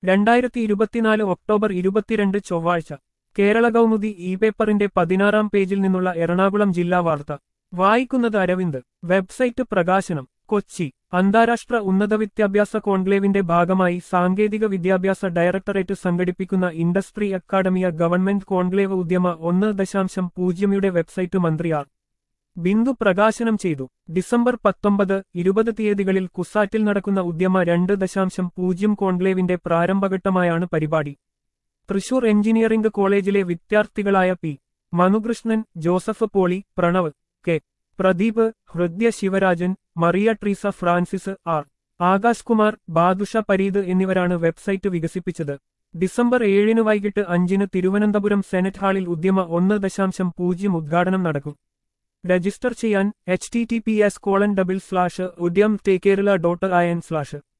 രണ്ടായിരത്തി ഇരുപത്തിനാല് ഒക്ടോബർ ഇരുപത്തിരണ്ട് ചൊവ്വാഴ്ച കേരള കൗമുദി ഇ പേപ്പറിന്റെ പതിനാറാം പേജിൽ നിന്നുള്ള എറണാകുളം ജില്ലാ വാർത്ത വായിക്കുന്നത് അരവിന്ദ് വെബ്സൈറ്റ് പ്രകാശനം കൊച്ചി അന്താരാഷ്ട്ര ഉന്നത വിദ്യാഭ്യാസ കോൺക്ലേവിന്റെ ഭാഗമായി സാങ്കേതിക വിദ്യാഭ്യാസ ഡയറക്ടറേറ്റ് സംഘടിപ്പിക്കുന്ന industry academia government conclave Udyama ഒന്ന് ദശാംശം പൂജ്യമിയുടെ വെബ്സൈറ്റ് മന്ത്രി ആർ ബിന്ദു പ്രകാശനം ചെയ്തു ഡിസംബർ പത്തൊമ്പത് ഇരുപത് തീയതികളിൽ കുസാറ്റിൽ നടക്കുന്ന ഉദ്യമ രണ്ട് ദശാംശം പൂജ്യം കോൺക്ലേവിന്റെ പ്രാരംഭഘട്ടമായാണ് പരിപാടി തൃശൂർ എഞ്ചിനീയറിംഗ് കോളേജിലെ വിദ്യാർത്ഥികളായ P Manukrishnan Joseph Poly Pranav K Pradeep Hridya Sivarajan Maria Treesa Francis R Akash Kumar Badusha Pareed എന്നിവരാണ് വെബ്സൈറ്റ് വികസിപ്പിച്ചത് ഡിസംബർ ഏഴിന് വൈകിട്ട് അഞ്ചിന് തിരുവനന്തപുരം സെനറ്റ് ഹാളിൽ ഉദ്യമ ഒന്ന് ദശാംശം പൂജ്യം ഉദ്ഘാടനം നടക്കും രജിസ്റ്റർ ചെയ്യാൻ H T T P S colon double slash Udyam ടേ Kerala dot I N slash